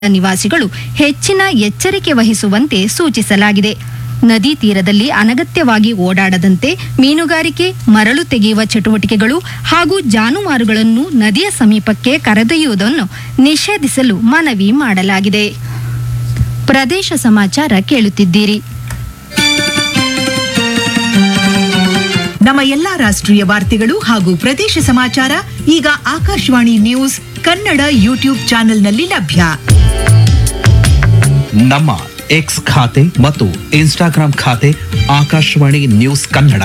ನಿವಾಸಿಗಳು ಹೆಚ್ಚಿನ ಎಚ್ಚರಿಕೆ ವಹಿಸುವಂತೆ ಸೂಚಿಸಲಾಗಿದೆ ನದಿ ತೀರದಲ್ಲಿ ಅನಗತ್ಯವಾಗಿ ಓಡಾಡದಂತೆ ಮೀನುಗಾರಿಕೆ ಮರಳು ತೆಗೆಯುವ ಚಟುವಟಿಕೆಗಳು ಹಾಗೂ ಜಾನುವಾರುಗಳನ್ನು ನದಿಯ ಸಮೀಪಕ್ಕೆ ಕರೆದೊಯ್ಯುವುದನ್ನು ನಿಷೇಧಿಸಲು ಮನವಿ ಮಾಡಲಾಗಿದೆ ಪ್ರದೇಶ ಸಮಾಚಾರ ಕೇಳುತ್ತಿದ್ದೀರಿ ನಮ್ಮ ಎಲ್ಲಾ ರಾಷ್ಟ್ರೀಯ ವಾರ್ತೆಗಳು ಹಾಗೂ ಪ್ರದೇಶ ಸಮಾಚಾರ ಈಗ ಆಕಾಶವಾಣಿ ನ್ಯೂಸ್ ಕನ್ನಡ ಯೂಟ್ಯೂಬ್ ಚಾನೆಲ್ನಲ್ಲಿ ಲಭ್ಯ ನಮ್ಮ ಎಕ್ಸ್ ಖಾತೆ ಮತ್ತು ಇನ್ಸ್ಟಾಗ್ರಾಂ ಖಾತೆ ಆಕಾಶವಾಣಿ ನ್ಯೂಸ್ ಕನ್ನಡ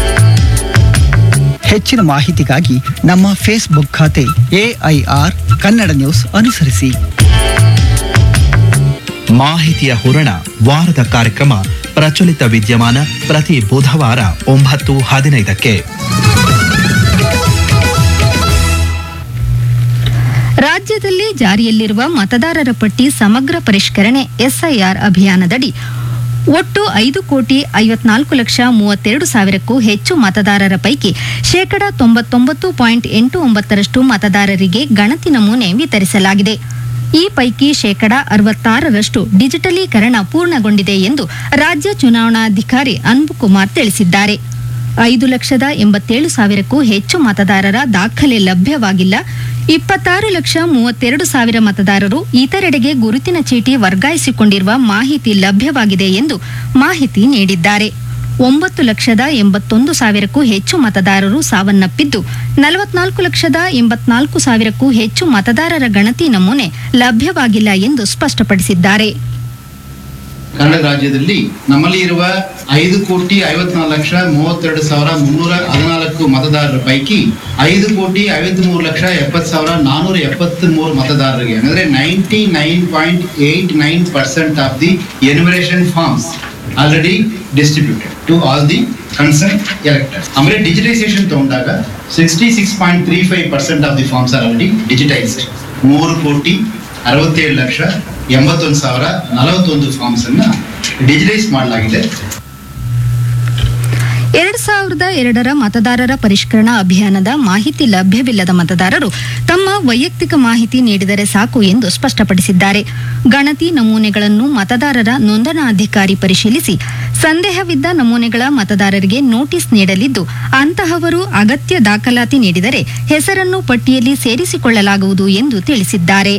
ಹೆಚ್ಚಿನ ಮಾಹಿತಿಗಾಗಿ ನಮ್ಮ ಫೇಸ್ಬುಕ್ ಖಾತೆ ಎಐಆರ್ ಕನ್ನಡ ನ್ಯೂಸ್ ಅನುಸರಿಸಿ ಮಾಹಿತಿಯ ಹೂರಣ ವಾರದ ಕಾರ್ಯಕ್ರಮ ಪ್ರಚಲಿತ ವಿದ್ಯಮಾನ ಪ್ರತಿ ಬುಧವಾರ ಒಂಬತ್ತು ಹದಿನೈದಕ್ಕೆ ರಾಜ್ಯದಲ್ಲಿ ಜಾರಿಯಲ್ಲಿರುವ ಮತದಾರರ ಪಟ್ಟಿ ಸಮಗ್ರ ಪರಿಷ್ಕರಣೆ ಎಸ್ಐಆರ್ ಅಭಿಯಾನದಡಿ ಒಟ್ಟು ಐದು ಕೋಟಿ ಐವತ್ನಾಲ್ಕು ಲಕ್ಷ ಮೂವತ್ತೆರಡು ಸಾವಿರಕ್ಕೂ ಹೆಚ್ಚು ಮತದಾರರ ಪೈಕಿ ಶೇಕಡ ತೊಂಬತ್ತೊಂಬತ್ತು ಪಾಯಿಂಟ್ ಎಂಟು ಒಂಬತ್ತರಷ್ಟು ಮತದಾರರಿಗೆ ಗಣತಿ ನಮೂನೆ ವಿತರಿಸಲಾಗಿದೆ ಈ ಪೈಕಿ ಶೇಕಡ ಅರವತ್ತಾರರಷ್ಟು ಡಿಜಿಟಲೀಕರಣ ಪೂರ್ಣಗೊಂಡಿದೆ ಎಂದು ರಾಜ್ಯ ಚುನಾವಣಾಧಿಕಾರಿ ಅನ್ಬುಕುಮಾರ್ ತಿಳಿಸಿದ್ದಾರೆ ಐದು ಲಕ್ಷದ ಎಂಬತ್ತೇಳು ಸಾವಿರಕ್ಕೂ ಹೆಚ್ಚು ಮತದಾರರ ದಾಖಲೆ ಲಭ್ಯವಾಗಿಲ್ಲ ಇಪ್ಪತ್ತಾರು ಲಕ್ಷ ಮೂವತ್ತೆರಡು ಸಾವಿರ ಮತದಾರರು ಇತರೆಡೆಗೆ ಗುರುತಿನ ಚೀಟಿ ವರ್ಗಾಯಿಸಿಕೊಂಡಿರುವ ಮಾಹಿತಿ ಲಭ್ಯವಾಗಿದೆ ಎಂದು ಮಾಹಿತಿ ನೀಡಿದ್ದಾರೆ ಒಂಬತ್ತು ಲಕ್ಷದ ಎಂಬತ್ತೊಂದು ಸಾವಿರಕ್ಕೂ ಹೆಚ್ಚು ಮತದಾರರು ಸಾವನ್ನಪ್ಪಿದ್ದು ನಲವತ್ನಾಲ್ಕು ಲಕ್ಷದ ಎಂಬತ್ನಾಲ್ಕು ಸಾವಿರಕ್ಕೂ ಹೆಚ್ಚು ಮತದಾರರ ಗಣತಿ ನಮೂನೆ ಲಭ್ಯವಾಗಿಲ್ಲ ಎಂದು ಸ್ಪಷ್ಟಪಡಿಸಿದ್ದಾರೆ ಕನ್ನಡ ರಾಜ್ಯದಲ್ಲಿ ನಮ್ಮಲ್ಲಿ ಇರುವ ಐದು ಕೋಟಿ ಐವತ್ನಾಲ್ಕು ಲಕ್ಷ ಮೂವತ್ತೆರಡು ಸಾವಿರ ಮುನ್ನೂರ ಹದಿನಾಲ್ಕು ಮತದಾರರ ಪೈಕಿ ಐದು ಕೋಟಿ ಐವತ್ಮೂರು ಲಕ್ಷ ಎಪ್ಪತ್ತು ಸಾವಿರ ನಾನೂರ ಎಪ್ಪತ್ತ್ ಮೂರು ಮತದಾರರಿಗೆ ಅಂದ್ರೆ ninety nine point eight nine percent of the enumeration forms already distributed to all the concern electors ಆಮೇಲೆ ಡಿಜಿಟೈಸೇಷನ್ ತಗೊಂಡಾಗ sixty six point three five percent of the forms are already digitised ಮೂರು ಕೋಟಿ ಅರವತ್ತೇಳು ಲಕ್ಷ ಎಂಬತ್ತೊಂದು ಸಾವಿರ ನಲವತ್ತೊಂದು ಫಾರ್ಮ್ಸ್ ಅನ್ನ digitise ಮಾಡಲಾಗಿದೆ ಎರಡ್ ಸಾವಿರದ ಎರಡರ ಮತದಾರರ ಪರಿಷ್ಕರಣಾ ಅಭಿಯಾನದ ಮಾಹಿತಿ ಲಭ್ಯವಿಲ್ಲದ ಮತದಾರರು ತಮ್ಮ ವೈಯಕ್ತಿಕ ಮಾಹಿತಿ ನೀಡಿದರೆ ಸಾಕು ಎಂದು ಸ್ಪಷ್ಟಪಡಿಸಿದ್ದಾರೆ ಗಣತಿ ನಮೂನೆಗಳನ್ನು ಮತದಾರರ ನೋಂದಣಾಧಿಕಾರಿ ಪರಿಶೀಲಿಸಿ ಸಂದೇಹವಿದ್ದ ನಮೂನೆಗಳ ಮತದಾರರಿಗೆ ನೋಟಿಸ್ ನೀಡಲಿದ್ದು ಅಂತಹವರು ಅಗತ್ಯ ದಾಖಲಾತಿ ನೀಡಿದರೆ ಹೆಸರನ್ನು ಪಟ್ಟಿಯಲ್ಲಿ ಸೇರಿಸಿಕೊಳ್ಳಲಾಗುವುದು ಎಂದು ತಿಳಿಸಿದ್ದಾರೆ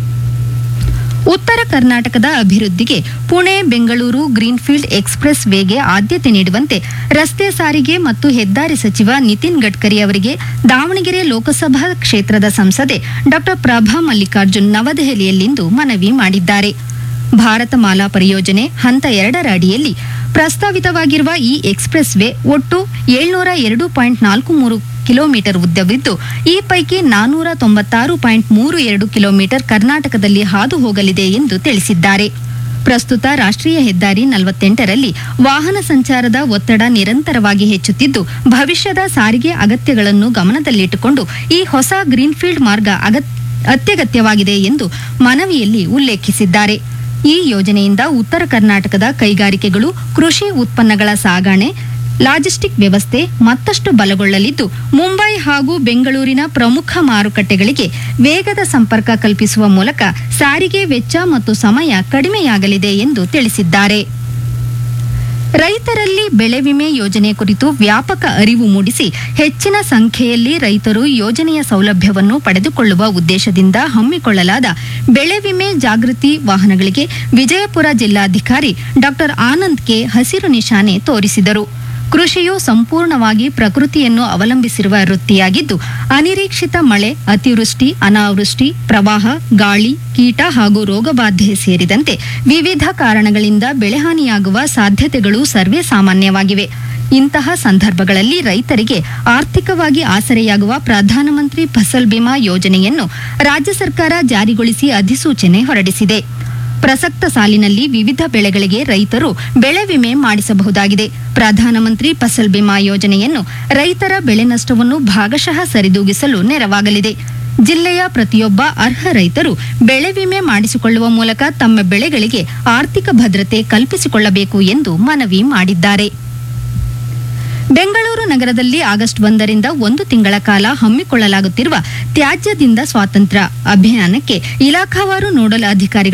ಉತ್ತರ ಕರ್ನಾಟಕದ ಅಭಿವೃದ್ಧಿಗೆ ಪುಣೆ ಬೆಂಗಳೂರು ಗ್ರೀನ್ಫೀಲ್ಡ್ ಎಕ್ಸ್ಪ್ರೆಸ್ ವೇಗೆ ಆದ್ಯತೆ ನೀಡುವಂತೆ ರಸ್ತೆ ಸಾರಿಗೆ ಮತ್ತು ಹೆದ್ದಾರಿ ಸಚಿವ ನಿತಿನ್ ಗಡ್ಕರಿ ಅವರಿಗೆ ದಾವಣಗೆರೆ ಲೋಕಸಭಾ ಕ್ಷೇತ್ರದ ಸಂಸದೆ ಡಾ ಪ್ರಭಾ ಮಲ್ಲಿಕಾರ್ಜುನ್ ನವದೆಹಲಿಯಲ್ಲಿಂದು ಮನವಿ ಮಾಡಿದ್ದಾರೆ ಭಾರತ ಮಾಲಾ ಪರಿಯೋಜನೆ ಹಂತ ಎರಡರ ಅಡಿಯಲ್ಲಿ ಪ್ರಸ್ತಾವಿತವಾಗಿರುವ ಈ ಎಕ್ಸ್ಪ್ರೆಸ್ ವೇ ಒಟ್ಟು ಏಳ್ನೂರ ಎರಡು ಪಾಯಿಂಟ್ ನಾಲ್ಕು ಮೂರು ಕಿಲೋಮೀಟರ್ ಉದ್ದವಿದ್ದು ಈ ಪೈಕಿ ನಾನೂರ ತೊಂಬತ್ತಾರು ಪಾಯಿಂಟ್ ಮೂರು ಎರಡು ಕಿಲೋಮೀಟರ್ ಕರ್ನಾಟಕದಲ್ಲಿ ಹಾದು ಹೋಗಲಿದೆ ಎಂದು ತಿಳಿಸಿದ್ದಾರೆ ಪ್ರಸ್ತುತ ರಾಷ್ಟ್ರೀಯ ಹೆದ್ದಾರಿ ನಲವತ್ತೆಂಟರಲ್ಲಿ ವಾಹನ ಸಂಚಾರದ ಒತ್ತಡ ನಿರಂತರವಾಗಿ ಹೆಚ್ಚುತ್ತಿದ್ದು ಭವಿಷ್ಯದ ಸಾರಿಗೆ ಅಗತ್ಯಗಳನ್ನು ಗಮನದಲ್ಲಿಟ್ಟುಕೊಂಡು ಈ ಹೊಸ ಗ್ರೀನ್ಫೀಲ್ಡ್ ಮಾರ್ಗ ಅಗತ್ ಅತ್ಯಗತ್ಯವಾಗಿದೆ ಎಂದು ಮನವಿಯಲ್ಲಿ ಉಲ್ಲೇಖಿಸಿದ್ದಾರೆ ಈ ಯೋಜನೆಯಿಂದ ಉತ್ತರ ಕರ್ನಾಟಕದ ಕೈಗಾರಿಕೆಗಳು ಕೃಷಿ ಉತ್ಪನ್ನಗಳ ಸಾಗಣೆ ಲಾಜಿಸ್ಟಿಕ್ ವ್ಯವಸ್ಥೆ ಮತ್ತಷ್ಟು ಬಲಗೊಳ್ಳಲಿದ್ದು ಮುಂಬೈ ಹಾಗೂ ಬೆಂಗಳೂರಿನ ಪ್ರಮುಖ ಮಾರುಕಟ್ಟೆಗಳಿಗೆ ವೇಗದ ಸಂಪರ್ಕ ಕಲ್ಪಿಸುವ ಮೂಲಕ ಸಾರಿಗೆ ವೆಚ್ಚ ಮತ್ತು ಸಮಯ ಕಡಿಮೆಯಾಗಲಿದೆ ಎಂದು ತಿಳಿಸಿದ್ದಾರೆ ರೈತರಲ್ಲಿ ಬೆಳೆ ವಿಮೆ ಯೋಜನೆ ಕುರಿತು ವ್ಯಾಪಕ ಅರಿವು ಮೂಡಿಸಿ ಹೆಚ್ಚಿನ ಸಂಖ್ಯೆಯಲ್ಲಿ ರೈತರು ಯೋಜನೆಯ ಸೌಲಭ್ಯವನ್ನು ಪಡೆದುಕೊಳ್ಳುವ ಉದ್ದೇಶದಿಂದ ಹಮ್ಮಿಕೊಳ್ಳಲಾದ ಬೆಳೆ ವಿಮೆ ಜಾಗೃತಿ ವಾಹನಗಳಿಗೆ ವಿಜಯಪುರ ಜಿಲ್ಲಾಧಿಕಾರಿ ಡಾಕ್ಟರ್ ಆನಂದ್ ಕೆ ಹಸಿರು ನಿಶಾನೆ ತೋರಿಸಿದರು ಕೃಷಿಯು ಸಂಪೂರ್ಣವಾಗಿ ಪ್ರಕೃತಿಯನ್ನು ಅವಲಂಬಿಸಿರುವ ವೃತ್ತಿಯಾಗಿದ್ದು ಅನಿರೀಕ್ಷಿತ ಮಳೆ ಅತಿವೃಷ್ಟಿ ಅನಾವೃಷ್ಟಿ ಪ್ರವಾಹ ಗಾಳಿ ಕೀಟ ಹಾಗೂ ರೋಗಬಾಧೆ ಸೇರಿದಂತೆ ವಿವಿಧ ಕಾರಣಗಳಿಂದ ಬೆಳೆಹಾನಿಯಾಗುವ ಸಾಧ್ಯತೆಗಳು ಸರ್ವೇ ಸಾಮಾನ್ಯವಾಗಿವೆ ಇಂತಹ ಸಂದರ್ಭಗಳಲ್ಲಿ ರೈತರಿಗೆ ಆರ್ಥಿಕವಾಗಿ ಆಸರೆಯಾಗುವ ಪ್ರಧಾನಮಂತ್ರಿ ಫಸಲ್ ಬಿಮಾ ಯೋಜನೆಯನ್ನು ರಾಜ್ಯ ಸರ್ಕಾರ ಜಾರಿಗೊಳಿಸಿ ಅಧಿಸೂಚನೆ ಹೊರಡಿಸಿದೆ ಪ್ರಸಕ್ತ ಸಾಲಿನಲ್ಲಿ ವಿವಿಧ ಬೆಳೆಗಳಿಗೆ ರೈತರು ಬೆಳೆ ವಿಮೆ ಮಾಡಿಸಬಹುದಾಗಿದೆ ಪ್ರಧಾನಮಂತ್ರಿ ಫಸಲ್ ಬಿಮಾ ಯೋಜನೆಯನ್ನು ರೈತರ ಬೆಳೆ ನಷ್ಟವನ್ನು ಭಾಗಶಃ ಸರಿದೂಗಿಸಲು ನೆರವಾಗಲಿದೆ ಜಿಲ್ಲೆಯ ಪ್ರತಿಯೊಬ್ಬ ಅರ್ಹ ರೈತರು ಬೆಳೆ ವಿಮೆ ಮಾಡಿಸಿಕೊಳ್ಳುವ ಮೂಲಕ ತಮ್ಮ ಬೆಳೆಗಳಿಗೆ ಆರ್ಥಿಕ ಭದ್ರತೆ ಕಲ್ಪಿಸಿಕೊಳ್ಳಬೇಕು ಎಂದು ಮನವಿ ಮಾಡಿದ್ದಾರೆ ಬೆಂಗಳೂರು ನಗರದಲ್ಲಿ ಆಗಸ್ಟ್ ಒಂದರಿಂದ ಒಂದು ತಿಂಗಳ ಕಾಲ ಹಮ್ಮಿಕೊಳ್ಳಲಾಗುತ್ತಿರುವ ತ್ಯಾಜ್ಯದಿಂದ ಸ್ವಾತಂತ್ರ್ಯ ಅಭಿಯಾನಕ್ಕೆ ಇಲಾಖಾವಾರು ನೋಡಲ್ ಅಧಿಕಾರಿಗಳ